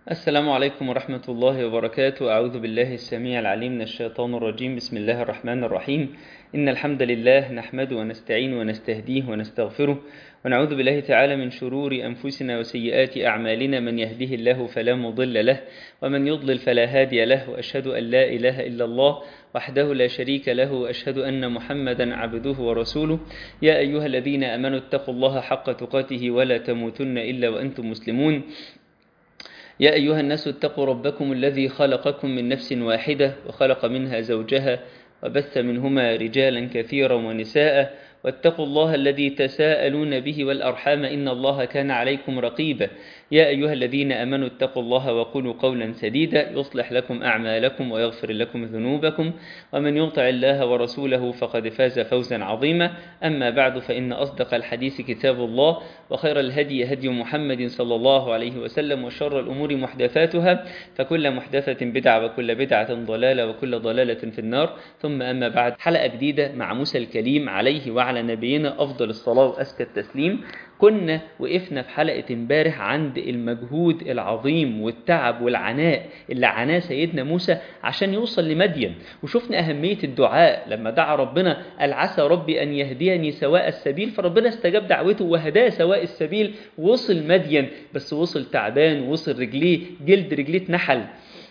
السلام عليكم ورحمة الله وبركاته أعوذ بالله السميع العليم من الشيطان الرجيم بسم الله الرحمن الرحيم إن الحمد لله نحمده ونستعين ونستهديه ونستغفره ونعوذ بالله تعالى من شرور أنفسنا وسيئات أعمالنا من يهده الله فلا مضل له ومن يضلل فلا هادي له وأشهد أن لا إله إلا الله وحده لا شريك له وأشهد أن محمدا عبده ورسوله يا أيها الذين أمنوا اتقوا الله حق تقاته ولا تموتن إلا وأنتم مسلمون يا أيها الناس اتقوا ربكم الذي خلقكم من نفس واحدة وخلق منها زوجها وبث منهما رجالا كثيرا ونساء واتقوا الله الذي تساءلون به والأرحام إن الله كان عليكم رقيبا يا أيها الذين أمنوا اتقوا الله وقولوا قولا سديدا يصلح لكم أعمالكم ويغفر لكم ذنوبكم ومن يطع الله ورسوله فقد فاز فوزا عظيما أما بعد فإن أصدق الحديث كتاب الله وخير الهدي هدي محمد صلى الله عليه وسلم وشر الأمور محدثاتها فكل محدثة بدعة وكل بدعة ضلالة وكل ضلالة في النار ثم أما بعد حلقة جديدة مع موسى الكليم عليه وعلى نبينا أفضل الصلاة وأزكى التسليم كنا وقفنا في حلقة امبارح عند المجهود العظيم والتعب والعناء اللي عناه سيدنا موسى عشان يوصل لمدين وشفنا أهمية الدعاء لما دعا ربنا قال عسى ربي أن يهديني سواء السبيل فربنا استجاب دعوته وهداه سواء السبيل وصل مدين بس وصل تعبان وصل رجليه جلد رجليه اتنحل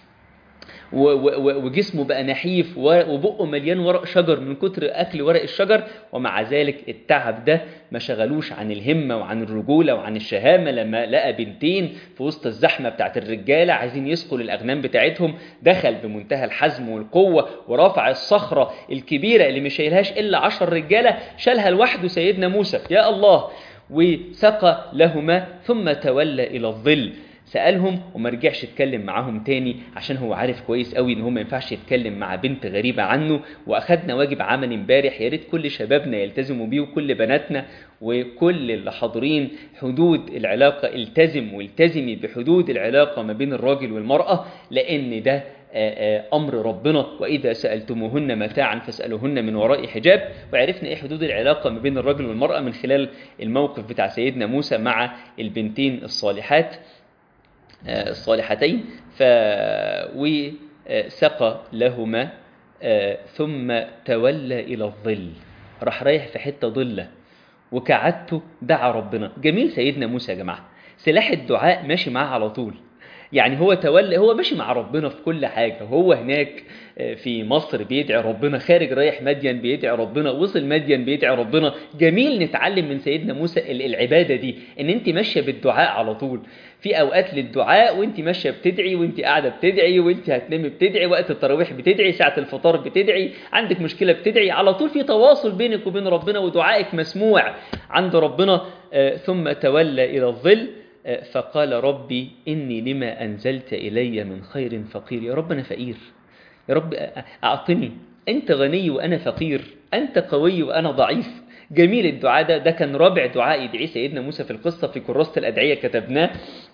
وجسمه بقى نحيف وبقه مليان ورق شجر من كتر اكل ورق الشجر ومع ذلك التعب ده ما شغلوش عن الهمه وعن الرجوله وعن الشهامه لما لقى بنتين في وسط الزحمه بتاعت الرجاله عايزين يسقوا الاغنام بتاعتهم دخل بمنتهى الحزم والقوه ورفع الصخره الكبيره اللي مش شايلهاش الا عشر رجاله شالها لوحده سيدنا موسى يا الله وسقى لهما ثم تولى الى الظل سألهم وما رجعش يتكلم معاهم تاني عشان هو عارف كويس قوي ان هو ما ينفعش يتكلم مع بنت غريبة عنه واخدنا واجب عمل امبارح يا ريت كل شبابنا يلتزموا بيه وكل بناتنا وكل اللي حاضرين حدود العلاقة التزم والتزمي بحدود العلاقة ما بين الراجل والمرأة لان ده امر ربنا واذا سالتموهن متاعا فاسالوهن من وراء حجاب وعرفنا ايه حدود العلاقه ما بين الرجل والمراه من خلال الموقف بتاع سيدنا موسى مع البنتين الصالحات الصالحتين ف وسقى لهما ثم تولى إلى الظل راح رايح في حتة ظلة وكعدته دعا ربنا جميل سيدنا موسى يا جماعة سلاح الدعاء ماشي معاه على طول يعني هو تولى هو ماشي مع ربنا في كل حاجة هو هناك في مصر بيدعي ربنا خارج رايح مدين بيدعي ربنا وصل مدين بيدعي ربنا جميل نتعلم من سيدنا موسى العبادة دي ان انت ماشية بالدعاء على طول في اوقات للدعاء وانت ماشية بتدعي وانت قاعدة بتدعي وانت هتنامي بتدعي وقت التراويح بتدعي ساعة الفطار بتدعي عندك مشكلة بتدعي على طول في تواصل بينك وبين ربنا ودعائك مسموع عند ربنا ثم تولى الى الظل فقال ربي إني لما أنزلت إلي من خير فقير يا رب أنا فقير يا رب أعطني أنت غني وأنا فقير أنت قوي وأنا ضعيف جميل الدعاء ده ده كان رابع دعاء يدعيه سيدنا موسى في القصة في كراسة الأدعية كتبناه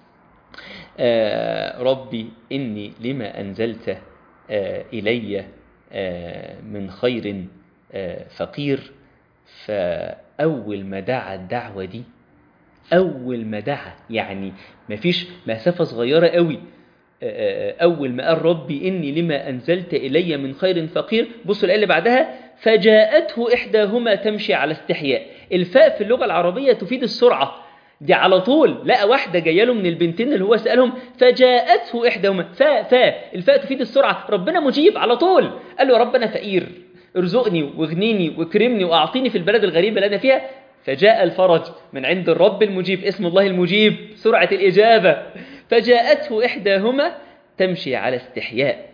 آه ربي إني لما أنزلت آه إلي آه من خير فقير فأول ما دعا الدعوة دي أول ما دعا يعني مفيش مسافة صغيرة قوي أول ما قال ربي إني لما أنزلت إلي من خير فقير بصوا الآية اللي بعدها فجاءته إحداهما تمشي على استحياء الفاء في اللغة العربية تفيد السرعة دي على طول لقى واحدة جاية له من البنتين اللي هو سألهم فجاءته إحداهما فاء فاء الفاء تفيد السرعة ربنا مجيب على طول قال له يا رب أنا فقير ارزقني واغنيني واكرمني واعطيني في البلد الغريبة اللي أنا فيها فجاء الفرج من عند الرب المجيب اسم الله المجيب سرعة الإجابة فجاءته إحداهما تمشي على استحياء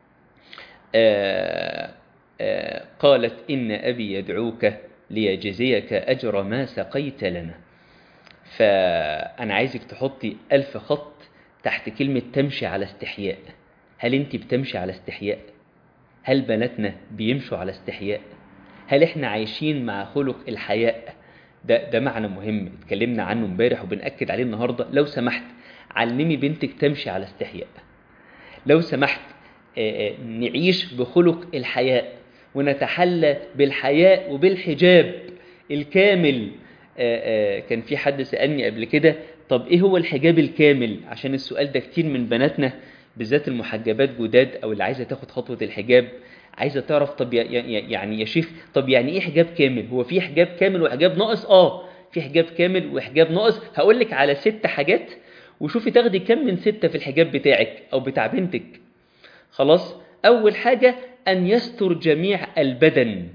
آآ آآ قالت إن أبي يدعوك ليجزيك أجر ما سقيت لنا فأنا عايزك تحطي ألف خط تحت كلمة تمشي على استحياء هل أنت بتمشي على استحياء؟ هل بناتنا بيمشوا على استحياء؟ هل احنا عايشين مع خلق الحياء؟ ده ده معنى مهم اتكلمنا عنه امبارح وبنأكد عليه النهارده لو سمحت علمي بنتك تمشي على استحياء لو سمحت نعيش بخلق الحياء ونتحلى بالحياء وبالحجاب الكامل كان في حد سألني قبل كده طب ايه هو الحجاب الكامل عشان السؤال ده كتير من بناتنا بالذات المحجبات جداد او اللي عايزه تاخد خطوه الحجاب عايزه تعرف طب يعني يا شيخ طب يعني ايه حجاب كامل هو في حجاب كامل وحجاب ناقص اه في حجاب كامل وحجاب ناقص هقول لك على ست حاجات وشوفي تاخدي كم من ستة في الحجاب بتاعك او بتاع بنتك خلاص اول حاجه ان يستر جميع البدن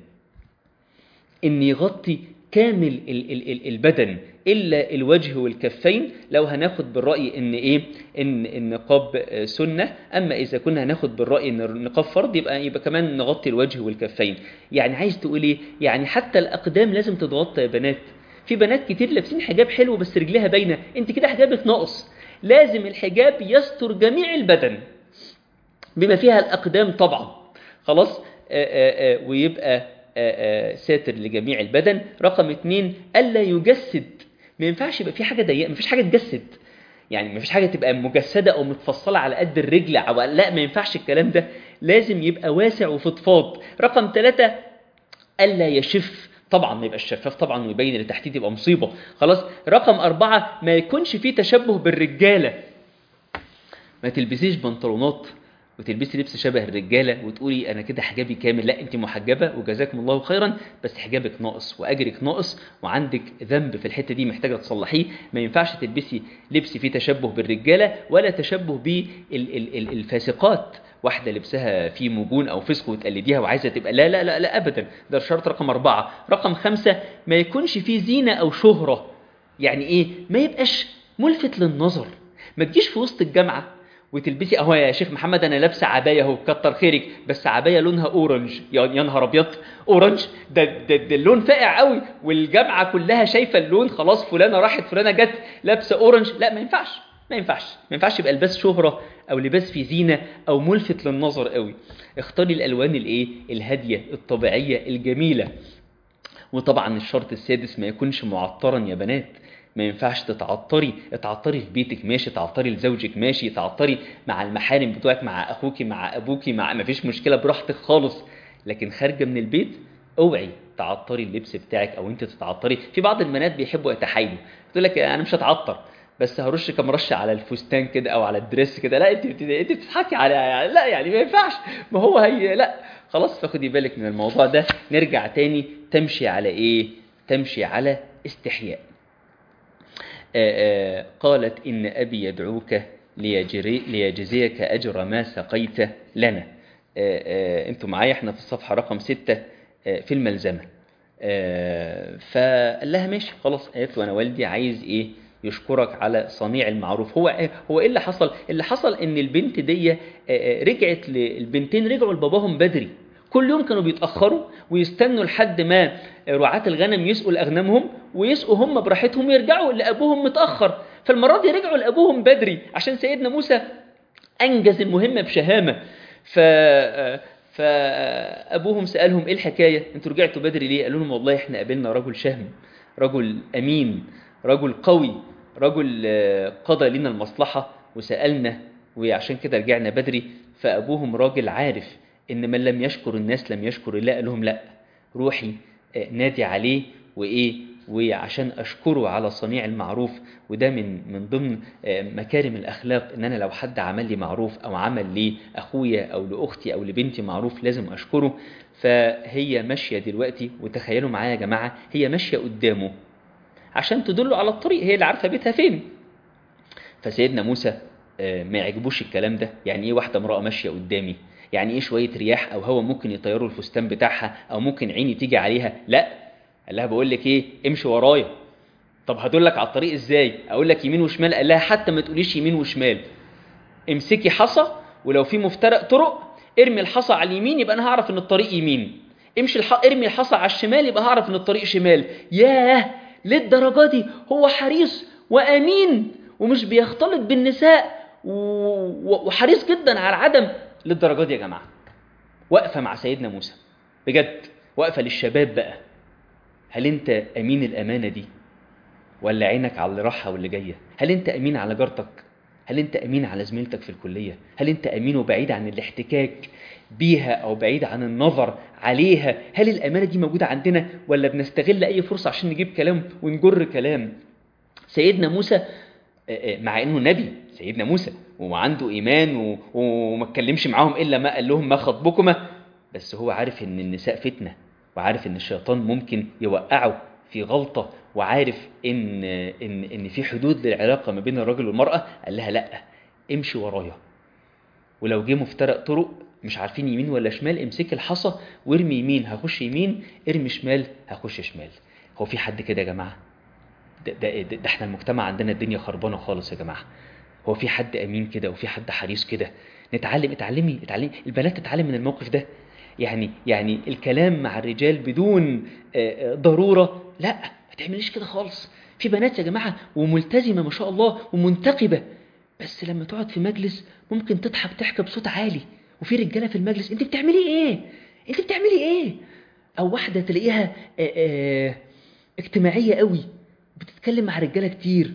ان يغطي كامل البدن الا الوجه والكفين لو هناخد بالراي ان ايه ان النقاب سنه اما اذا كنا هناخد بالراي ان النقاب فرض يبقى يبقى كمان نغطي الوجه والكفين يعني عايز تقول ايه يعني حتى الاقدام لازم تتغطى يا بنات في بنات كتير لابسين حجاب حلو بس رجليها باينه انت كده حجابك ناقص لازم الحجاب يستر جميع البدن بما فيها الاقدام طبعا خلاص آآ آآ ويبقى آآ ساتر لجميع البدن رقم اتنين ألا يجسد ما ينفعش يبقى في حاجة ضيقة ما فيش حاجة تجسد يعني ما فيش حاجة تبقى مجسدة أو متفصلة على قد الرجل أو لا ما ينفعش الكلام ده لازم يبقى واسع وفضفاض رقم ثلاثة ألا يشف طبعا ما يبقاش شفاف طبعا ويبين اللي تحتيه تبقى مصيبة خلاص رقم أربعة ما يكونش فيه تشبه بالرجالة ما تلبسيش بنطلونات وتلبسي لبس شبه الرجاله وتقولي انا كده حجابي كامل لا انت محجبه وجزاكم الله خيرا بس حجابك ناقص واجرك ناقص وعندك ذنب في الحته دي محتاجه تصلحيه ما ينفعش تلبسي لبس فيه تشبه بالرجاله ولا تشبه بالفاسقات واحدة لبسها فيه موجون أو فسق وتقلديها وعايزة تبقى لا لا لا لا أبدا ده الشرط رقم أربعة رقم خمسة ما يكونش فيه زينة أو شهرة يعني إيه ما يبقاش ملفت للنظر ما تجيش في وسط الجامعة وتلبسي اهو يا شيخ محمد انا لابسه عبايه اهو كتر خيرك بس عبايه لونها اورنج يا نهار ابيض اورنج ده, ده, ده اللون فاقع قوي والجامعه كلها شايفه اللون خلاص فلانه راحت فلانه جت لابسه اورنج لا ما ينفعش ما ينفعش ما ينفعش يبقى لباس شهره او لباس فيه زينه او ملفت للنظر قوي اختاري الالوان الايه الهاديه الطبيعيه الجميله وطبعا الشرط السادس ما يكونش معطرا يا بنات ما ينفعش تتعطري اتعطري في بيتك ماشي تعطري لزوجك ماشي تعطري مع المحارم بتوعك مع اخوكي مع ابوكي مع ما فيش مشكله براحتك خالص لكن خارجه من البيت اوعي تعطري اللبس بتاعك او انت تتعطري في بعض البنات بيحبوا يتحايلوا تقول لك انا مش هتعطر بس هرش كام رشه على الفستان كده او على الدريس كده لا انت انت بتضحكي على يعني لا يعني ما ينفعش ما هو هي لا خلاص فخدي بالك من الموضوع ده نرجع تاني تمشي على ايه تمشي على استحياء آآ آآ قالت إن أبي يدعوك ليجري ليجزيك أجر ما سقيت لنا أنتم معايا احنا في الصفحة رقم ستة في الملزمة فقال لها ماشي خلاص قالت له أنا والدي عايز إيه يشكرك على صنيع المعروف هو إيه هو ايه اللي حصل اللي حصل ان البنت دي رجعت البنتين رجعوا لباباهم بدري كل يوم كانوا بيتأخروا ويستنوا لحد ما رعاة الغنم يسقوا لأغنامهم ويسقوا هم براحتهم ويرجعوا لأبوهم متأخر فالمرة دي رجعوا لأبوهم بدري عشان سيدنا موسى أنجز المهمة بشهامة ف فأبوهم سألهم إيه الحكاية أنتوا رجعتوا بدري ليه قالوا لهم والله إحنا قابلنا رجل شهم رجل أمين رجل قوي رجل قضى لنا المصلحة وسألنا وعشان كده رجعنا بدري فأبوهم راجل عارف ان من لم يشكر الناس لم يشكر الله قال لهم لا روحي نادي عليه وايه وعشان اشكره على صنيع المعروف وده من من ضمن مكارم الاخلاق ان انا لو حد عمل لي معروف او عمل لي اخويا او لاختي او لبنتي معروف لازم اشكره فهي ماشيه دلوقتي وتخيلوا معايا يا جماعه هي ماشيه قدامه عشان تدله على الطريق هي اللي عارفه بيتها فين فسيدنا موسى ما يعجبوش الكلام ده يعني ايه واحده امراه ماشيه قدامي يعني ايه شويه رياح او هوا ممكن يطيروا الفستان بتاعها او ممكن عيني تيجي عليها لا قال لها بقول لك ايه امشي ورايا طب هدلك على الطريق ازاي اقول لك يمين وشمال قال لها حتى ما تقوليش يمين وشمال امسكي حصى ولو في مفترق طرق ارمي الحصى على اليمين يبقى انا هعرف ان الطريق يمين امشي الح... ارمي الحصى على الشمال يبقى هعرف ان الطريق شمال ياه للدرجه دي هو حريص وامين ومش بيختلط بالنساء و... وحريص جدا على عدم للدرجه دي يا جماعه واقفه مع سيدنا موسى بجد واقفه للشباب بقى هل انت امين الامانه دي ولا عينك على اللي راحه واللي جايه هل انت امين على جارتك هل انت امين على زميلتك في الكليه هل انت امين وبعيد عن الاحتكاك بيها او بعيد عن النظر عليها هل الامانه دي موجوده عندنا ولا بنستغل اي فرصه عشان نجيب كلام ونجر كلام سيدنا موسى مع انه نبي سيدنا موسى وعنده ايمان و... وما اتكلمش معاهم الا ما قال لهم ما خطبكما بس هو عارف ان النساء فتنه وعارف ان الشيطان ممكن يوقعه في غلطه وعارف ان ان ان في حدود للعلاقه ما بين الراجل والمراه قال لها لا امشي ورايا ولو جه مفترق طرق مش عارفين يمين ولا شمال امسك الحصى وارمي يمين هخش يمين ارمي شمال هخش شمال هو في حد كده يا جماعه ده, ده, ده, ده احنا المجتمع عندنا الدنيا خربانه خالص يا جماعه هو في حد امين كده وفي حد حريص كده نتعلم اتعلمي اتعلمي البنات تتعلم من الموقف ده يعني يعني الكلام مع الرجال بدون ضروره لا ما تعمليش كده خالص في بنات يا جماعه وملتزمه ما شاء الله ومنتقبه بس لما تقعد في مجلس ممكن تضحك ضحكه بصوت عالي وفي رجاله في المجلس انت بتعملي ايه انت بتعملي ايه او واحده تلاقيها آآ آآ اجتماعيه قوي بتتكلم مع رجاله كتير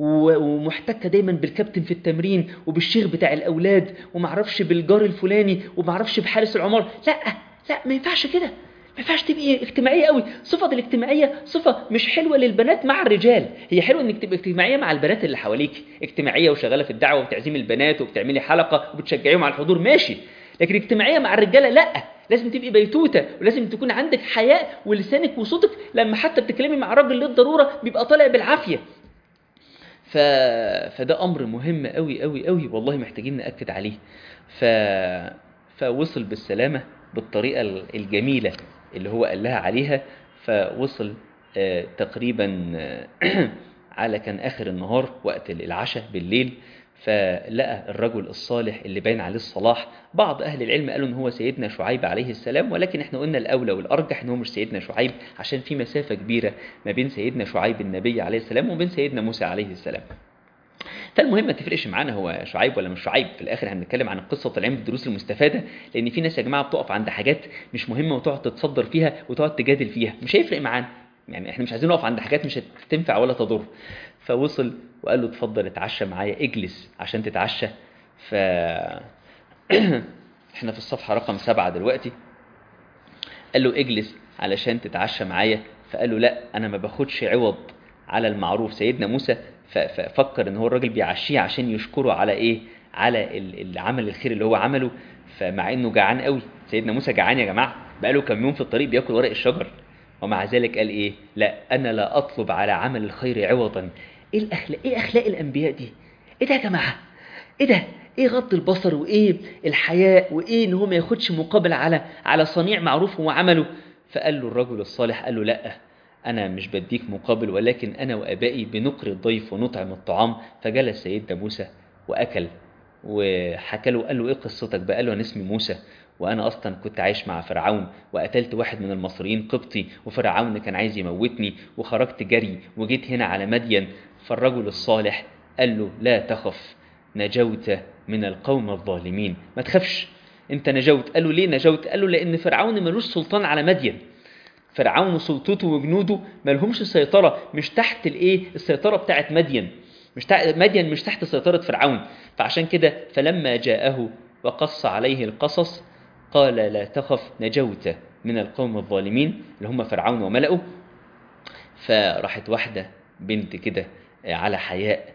ومحتكه دايما بالكابتن في التمرين وبالشيخ بتاع الاولاد ومعرفش بالجار الفلاني ومعرفش بحارس العمار لا لا ما ينفعش كده ما ينفعش تبقي اجتماعيه قوي صفه الاجتماعيه صفه مش حلوه للبنات مع الرجال هي حلوه انك تبقى اجتماعيه مع البنات اللي حواليك اجتماعيه وشغاله في الدعوه وبتعزيم البنات وبتعملي حلقه وبتشجعيهم على الحضور ماشي لكن اجتماعيه مع الرجاله لا لازم تبقي بيتوته ولازم تكون عندك حياء ولسانك وصوتك لما حتى بتتكلمي مع راجل للضروره بيبقى طالع بالعافيه ف... فده امر مهم قوي قوي قوي والله محتاجين ناكد عليه ف... فوصل بالسلامه بالطريقه الجميله اللي هو قال لها عليها فوصل آه تقريبا آه على كان اخر النهار وقت العشاء بالليل فلقى الرجل الصالح اللي باين عليه الصلاح بعض أهل العلم قالوا إن هو سيدنا شعيب عليه السلام ولكن إحنا قلنا الأولى والأرجح إن هو مش سيدنا شعيب عشان في مسافة كبيرة ما بين سيدنا شعيب النبي عليه السلام وبين سيدنا موسى عليه السلام فالمهم ما تفرقش معانا هو شعيب ولا مش شعيب في الاخر هنتكلم عن القصه وطالعين بالدروس المستفاده لان في ناس يا جماعه بتقف عند حاجات مش مهمه وتقعد تتصدر فيها وتقعد تجادل فيها مش هيفرق معانا يعني احنا مش عايزين نقف عند حاجات مش هتنفع ولا تضر فوصل وقال له اتفضل اتعشى معايا اجلس عشان تتعشى ف احنا في الصفحه رقم سبعة دلوقتي قال له اجلس علشان تتعشى معايا فقال له لا انا ما باخدش عوض على المعروف سيدنا موسى ففكر ان هو الراجل بيعشيه عشان يشكره على ايه على العمل الخير اللي هو عمله فمع انه جعان قوي سيدنا موسى جعان يا جماعه بقاله كام يوم في الطريق بياكل ورق الشجر ومع ذلك قال ايه لا انا لا اطلب على عمل الخير عوضا ايه الاخلاق ايه اخلاق الانبياء دي ايه ده يا جماعه ايه ده ايه غض البصر وايه الحياء وايه ان هو ما ياخدش مقابل على على صنيع معروف هو عمله فقال له الرجل الصالح قال له لا أنا مش بديك مقابل ولكن أنا وأبائي بنقري الضيف ونطعم الطعام فجلس سيدنا موسى وأكل وحكى له قال له إيه قصتك بقى قال له أنا اسمي موسى وأنا أصلا كنت عايش مع فرعون وقتلت واحد من المصريين قبطي وفرعون كان عايز يموتني وخرجت جري وجيت هنا على مدين فالرجل الصالح قال له لا تخف نجوت من القوم الظالمين ما تخافش انت نجوت قال له ليه نجوت قال له لأن فرعون ملوش سلطان على مدين فرعون وسلطته وجنوده ما لهمش سيطرة مش تحت الايه السيطرة بتاعت مدين مش تحت مدين مش تحت سيطرة فرعون فعشان كده فلما جاءه وقص عليه القصص قال لا تخف نجوت من القوم الظالمين اللي هم فرعون وملأه فراحت واحدة بنت كده على حياء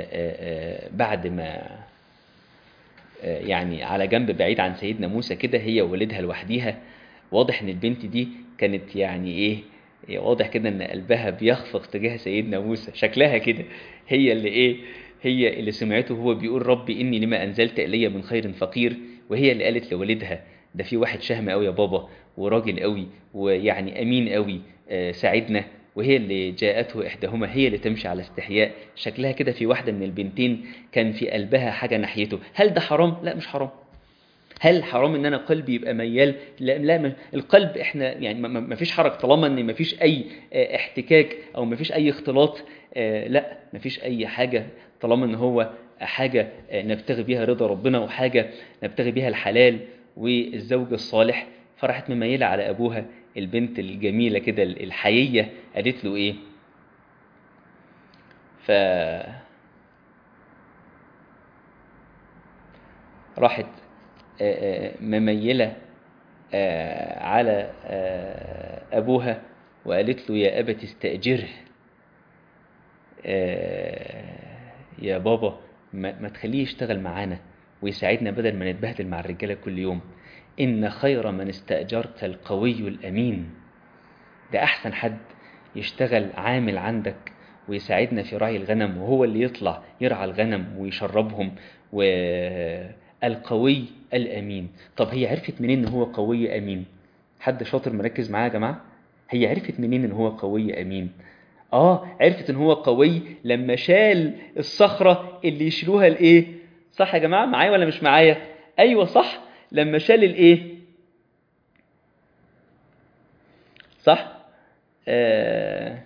بعد ما يعني على جنب بعيد عن سيدنا موسى كده هي وولدها لوحديها واضح ان البنت دي كانت يعني ايه واضح كده ان قلبها بيخفق تجاه سيدنا موسى شكلها كده هي اللي ايه هي اللي سمعته هو بيقول ربي اني لما انزلت الي من خير فقير وهي اللي قالت لوالدها ده في واحد شهم قوي يا بابا وراجل قوي ويعني امين قوي آه ساعدنا وهي اللي جاءته احداهما هي اللي تمشي على استحياء شكلها كده في واحده من البنتين كان في قلبها حاجه ناحيته هل ده حرام لا مش حرام هل حرام ان انا قلبي يبقى ميال لا, لا القلب احنا يعني ما فيش حرج طالما ان ما فيش اي احتكاك او ما فيش اي اختلاط لا ما فيش اي حاجه طالما ان هو حاجه نبتغي بيها رضا ربنا وحاجه نبتغي بيها الحلال والزوج الصالح فراحت مميله على ابوها البنت الجميله كده الحييه قالت له ايه ف راحت مميلة على أبوها وقالت له يا أبت استأجره يا بابا ما, ما تخليه يشتغل معانا ويساعدنا بدل ما نتبهدل مع الرجالة كل يوم إن خير من استأجرت القوي الأمين ده أحسن حد يشتغل عامل عندك ويساعدنا في رعي الغنم وهو اللي يطلع يرعى الغنم ويشربهم والقوي الأمين طب هي عرفت منين إن هو قوي أمين حد شاطر مركز معايا يا جماعة هي عرفت منين إن هو قوي أمين آه عرفت إن هو قوي لما شال الصخرة اللي يشيلوها الإيه صح يا جماعة معايا ولا مش معايا أيوة صح لما شال الإيه صح آه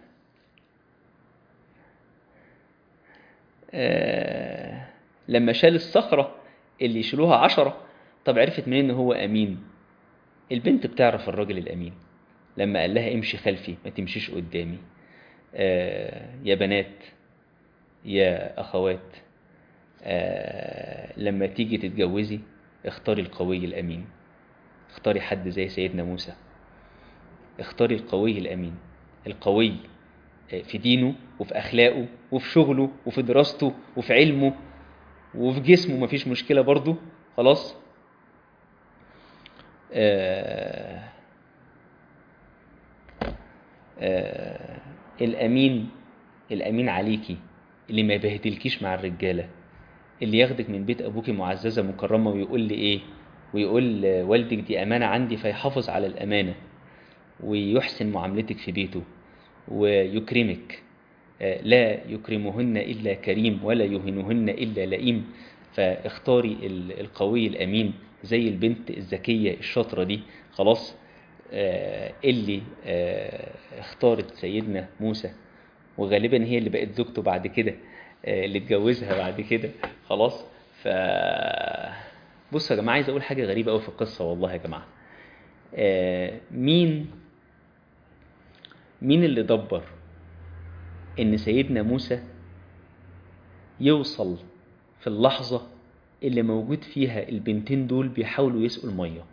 آه لما شال الصخرة اللي يشيلوها عشرة طب عرفت منين ان هو امين البنت بتعرف الراجل الامين لما قال لها امشي خلفي ما تمشيش قدامي آه يا بنات يا اخوات آه لما تيجي تتجوزي اختاري القوي الامين اختاري حد زي سيدنا موسى اختاري القوي الامين القوي في دينه وفي اخلاقه وفي شغله وفي دراسته وفي علمه وفي جسمه مفيش مشكلة برضو خلاص آه آه الأمين الأمين عليكي اللي ما يبهدلكيش مع الرجالة اللي ياخدك من بيت أبوك معززة مكرمة ويقول لي إيه ويقول والدك دي أمانة عندي فيحافظ على الأمانة ويحسن معاملتك في بيته ويكرمك لا يكرمهن إلا كريم ولا يهنهن إلا لئيم فاختاري القوي الأمين زي البنت الذكية الشاطرة دي خلاص اللي اختارت سيدنا موسى وغالبا هي اللي بقت زوجته بعد كده اللي اتجوزها بعد كده خلاص ف بصوا يا جماعه عايز اقول حاجه غريبه قوي في القصه والله يا جماعه مين مين اللي دبر ان سيدنا موسى يوصل في اللحظة اللي موجود فيها البنتين دول بيحاولوا يسقوا المية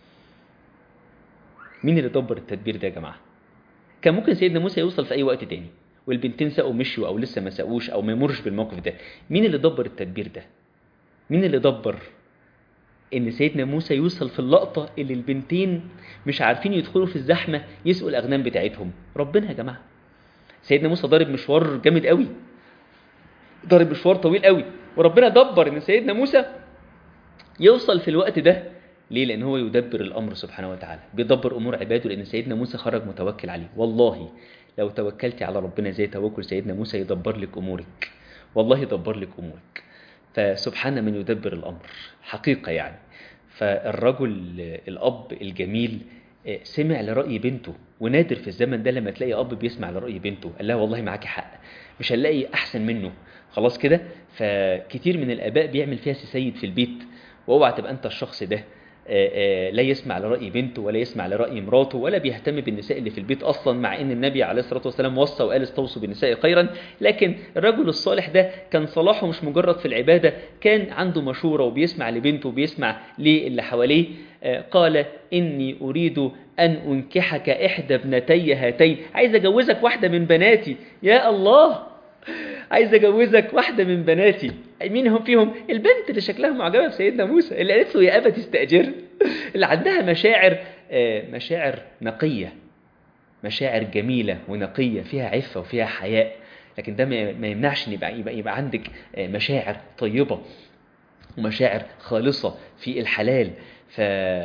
مين اللي دبر التدبير ده يا جماعة كان ممكن سيدنا موسى يوصل في اي وقت تاني والبنتين سقوا مشوا او لسه ما سقوش او ما يمرش بالموقف ده مين اللي دبر التدبير ده مين اللي دبر ان سيدنا موسى يوصل في اللقطة اللي البنتين مش عارفين يدخلوا في الزحمة يسقوا الاغنام بتاعتهم ربنا يا جماعة سيدنا موسى ضارب مشوار جامد قوي ضارب مشوار طويل قوي وربنا دبر ان سيدنا موسى يوصل في الوقت ده ليه لان هو يدبر الامر سبحانه وتعالى بيدبر امور عباده لان سيدنا موسى خرج متوكل عليه والله لو توكلتي على ربنا زي توكل سيدنا موسى يدبر لك امورك والله يدبر لك امورك فسبحان من يدبر الامر حقيقه يعني فالرجل الاب الجميل سمع لرأي بنته ونادر في الزمن ده لما تلاقي أب بيسمع لرأي بنته قال لها والله معاكي حق مش هنلاقي أحسن منه خلاص كده فكتير من الآباء بيعمل فيها سيد في البيت واوعى تبقى أنت الشخص ده لا يسمع لرأي بنته ولا يسمع لرأي مراته ولا بيهتم بالنساء اللي في البيت أصلا مع أن النبي عليه الصلاة والسلام وصى وقال استوصوا بالنساء خيرا لكن الرجل الصالح ده كان صلاحه مش مجرد في العبادة كان عنده مشورة وبيسمع لبنته وبيسمع للي حواليه قال إني أريد أن أنكحك إحدى ابنتي هاتين عايز أجوزك واحدة من بناتي يا الله عايز أجوزك واحدة من بناتي مين هم فيهم البنت اللي شكلها معجبة بسيدنا موسى اللي قالت له يا أبا تستأجر اللي عندها مشاعر مشاعر نقية مشاعر جميلة ونقية فيها عفة وفيها حياء لكن ده ما يمنعش ان يبقى, يبقى, يبقى عندك مشاعر طيبة ومشاعر خالصة في الحلال ف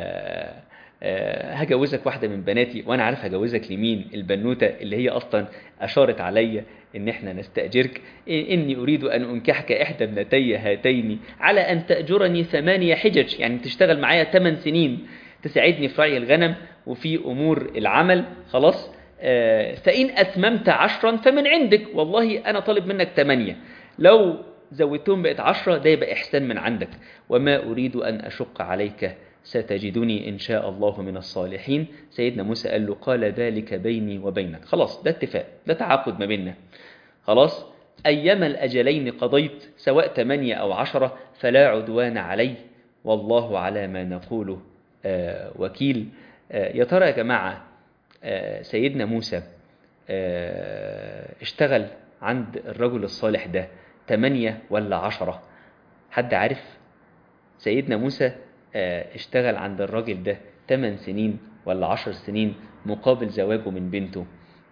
هجوزك واحدة من بناتي وانا عارف هجوزك لمين البنوتة اللي هي اصلا اشارت عليا ان احنا نستأجرك اني اريد ان انكحك احدى ابنتي هاتين على ان تأجرني ثمانية حجج يعني تشتغل معايا 8 سنين تساعدني في رعي الغنم وفي امور العمل خلاص فان اتممت عشرا فمن عندك والله انا طالب منك ثمانية لو زودتهم بقت عشرة ده يبقى إحسان من عندك وما أريد أن أشق عليك ستجدني إن شاء الله من الصالحين سيدنا موسى قال له قال ذلك بيني وبينك خلاص ده اتفاق ده تعاقد ما بيننا خلاص أيما الأجلين قضيت سواء ثمانية أو عشرة فلا عدوان علي والله على ما نقوله آه وكيل آه يا ترى يا جماعة آه سيدنا موسى اشتغل عند الرجل الصالح ده تمانية ولا عشرة حد عارف سيدنا موسى آه، اشتغل عند الراجل ده تمن سنين ولا عشر سنين مقابل زواجه من بنته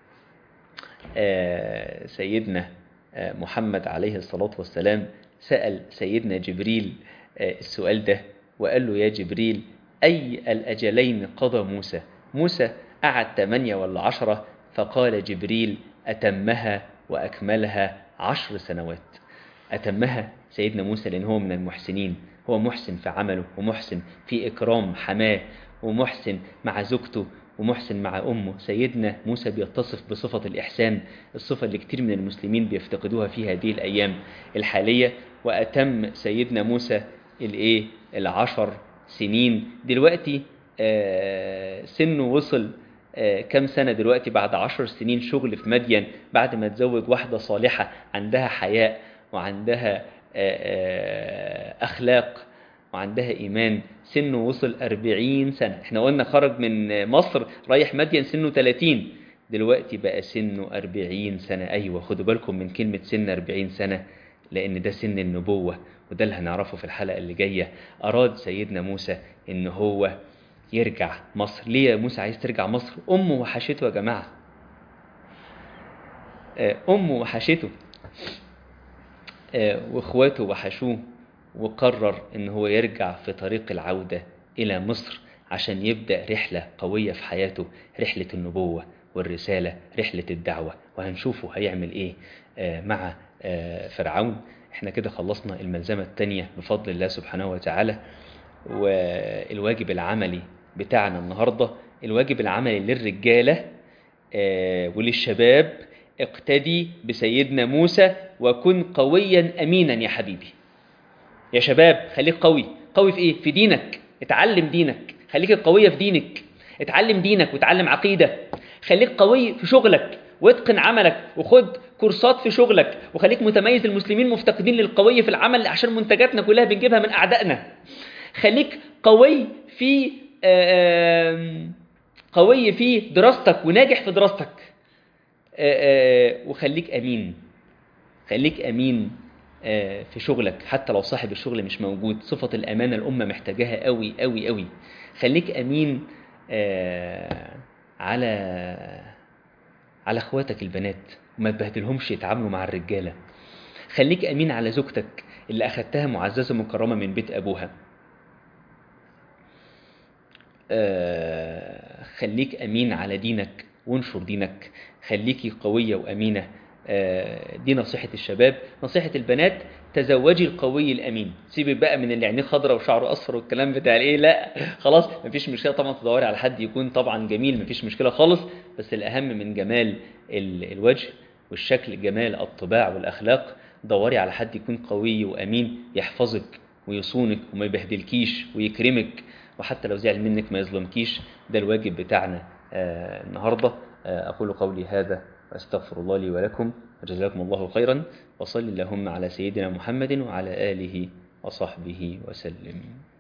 آه، سيدنا آه، محمد عليه الصلاة والسلام سأل سيدنا جبريل آه، السؤال ده وقال له يا جبريل أي الأجلين قضى موسى موسى قعد ثمانية ولا عشرة فقال جبريل أتمها وأكملها عشر سنوات أتمها سيدنا موسى لأن هو من المحسنين هو محسن في عمله ومحسن في إكرام حماه ومحسن مع زوجته ومحسن مع أمه سيدنا موسى بيتصف بصفة الإحسان الصفة اللي كتير من المسلمين بيفتقدوها في هذه الأيام الحالية وأتم سيدنا موسى الإيه العشر سنين دلوقتي آه سنه وصل آه كم سنة دلوقتي بعد عشر سنين شغل في مدين بعد ما تزوج واحدة صالحة عندها حياء وعندها آه آه أخلاق وعندها إيمان سنه وصل أربعين سنة احنا قلنا خرج من مصر رايح مدين سنه 30 دلوقتي بقى سنه أربعين سنة أيوة خدوا بالكم من كلمة سن أربعين سنة لأن ده سن النبوة وده اللي هنعرفه في الحلقة اللي جاية أراد سيدنا موسى إن هو يرجع مصر ليه يا موسى عايز ترجع مصر أمه وحشته يا جماعة أمه وحشته وإخواته وحشوه وقرر ان هو يرجع في طريق العودة الى مصر عشان يبدأ رحلة قوية في حياته رحلة النبوة والرسالة رحلة الدعوة وهنشوفه هيعمل ايه آه مع آه فرعون احنا كده خلصنا الملزمة التانية بفضل الله سبحانه وتعالى والواجب العملي بتاعنا النهاردة الواجب العملي للرجالة آه وللشباب اقتدي بسيدنا موسى وكن قويا امينا يا حبيبي يا شباب خليك قوي قوي في ايه في دينك اتعلم دينك خليك قويه في دينك اتعلم دينك وتعلم عقيده خليك قوي في شغلك واتقن عملك وخد كورسات في شغلك وخليك متميز المسلمين مفتقدين للقوي في العمل عشان منتجاتنا كلها بنجيبها من اعدائنا خليك قوي في قوي في دراستك وناجح في دراستك وخليك امين خليك امين في شغلك حتى لو صاحب الشغل مش موجود صفة الأمانة الأمة محتاجاها قوي قوي قوي خليك أمين على على اخواتك البنات وما تبهدلهمش يتعاملوا مع الرجالة خليك أمين على زوجتك اللي أخدتها معززة مكرمة من بيت أبوها خليك أمين على دينك وانشر دينك خليكي قوية وأمينة دي نصيحة الشباب نصيحة البنات تزوجي القوي الأمين سيبك بقى من اللي عينيه خضرة وشعره أصفر والكلام بتاع الإيه لا خلاص مفيش مشكلة طبعا تدوري على حد يكون طبعا جميل مفيش مشكلة خالص بس الأهم من جمال الوجه والشكل جمال الطباع والأخلاق دوري على حد يكون قوي وأمين يحفظك ويصونك وما يبهدلكيش ويكرمك وحتى لو زعل منك ما يظلمكيش ده الواجب بتاعنا آه النهاردة آه أقول قولي هذا أستغفر الله لي ولكم وجزاكم الله خيرا وصل اللهم على سيدنا محمد وعلى آله وصحبه وسلم